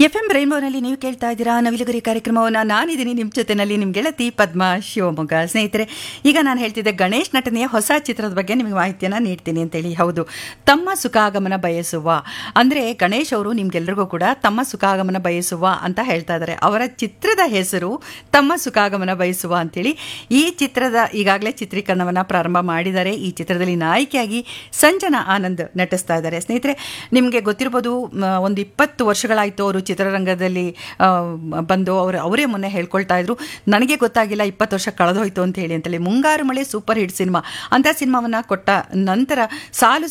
F M ರೈನ್ಬೋನಲ್ಲಿ ನೀವು ಕೇಳ್ತಾ ಇದ್ದೀರಾ ನವಿಲುಗರಿ ಕಾರ್ಯಕ್ರಮವನ್ನು ನಾನಿದ್ದೀನಿ ನಿಮ್ಮ ಜೊತೆನಲ್ಲಿ ನಿಮ್ಮ ಗೆಳತಿ ಪದ್ಮ ಶಿವಮೊಗ್ಗ ಸ್ನೇಹಿತರೆ ಈಗ ನಾನು ಹೇಳ್ತಿದ್ದೆ ಗಣೇಶ್ ನಟನೆಯ ಹೊಸ ಚಿತ್ರದ ಬಗ್ಗೆ ನಿಮಗೆ ಮಾಹಿತಿಯನ್ನು ನೀಡ್ತೀನಿ ಅಂತೇಳಿ ಹೌದು ತಮ್ಮ ಸುಖಾಗಮನ ಬಯಸುವ ಅಂದರೆ ಗಣೇಶ್ ಅವರು ನಿಮ್ಗೆಲ್ರಿಗೂ ಕೂಡ ತಮ್ಮ ಸುಖಾಗಮನ ಬಯಸುವ ಅಂತ ಹೇಳ್ತಾ ಇದ್ದಾರೆ ಅವರ ಚಿತ್ರದ ಹೆಸರು ತಮ್ಮ ಸುಖಾಗಮನ ಬಯಸುವ ಅಂತೇಳಿ ಈ ಚಿತ್ರದ ಈಗಾಗಲೇ ಚಿತ್ರೀಕರಣವನ್ನು ಪ್ರಾರಂಭ ಮಾಡಿದ್ದಾರೆ ಈ ಚಿತ್ರದಲ್ಲಿ ನಾಯಕಿಯಾಗಿ ಸಂಜನಾ ಆನಂದ್ ನಟಿಸ್ತಾ ಇದ್ದಾರೆ ಸ್ನೇಹಿತರೆ ನಿಮಗೆ ಗೊತ್ತಿರ್ಬೋದು ಮ, ಒಂದು ಇಪ್ಪತ್ತು ವರ್ಷಗಳಾಯಿತು ಅವರು ಚಿತ್ರರಂಗದಲ್ಲಿ ಆ, ಬಂದು ಅವರು ಅವರೇ ಮೊನ್ನೆ ಹೇಳ್ಕೊಳ್ತಾ ಇದ್ರು ನನಗೆ ಗೊತ್ತಾಗಿಲ್ಲ ಇಪ್ಪತ್ತು ವರ್ಷ ಕಳೆದೋಯ್ತು ಅಂತ ಹೇಳಿ ಅಂತೇಳಿ ಮುಂಗಾರು ಮಳೆ ಸೂಪರ್ ಹಿಟ್ ಸಿನಿಮಾ ಅಂತ ಸಿನಿಮಾವನ್ನು ಕೊಟ್ಟ ನಂತರ ಸಾಲು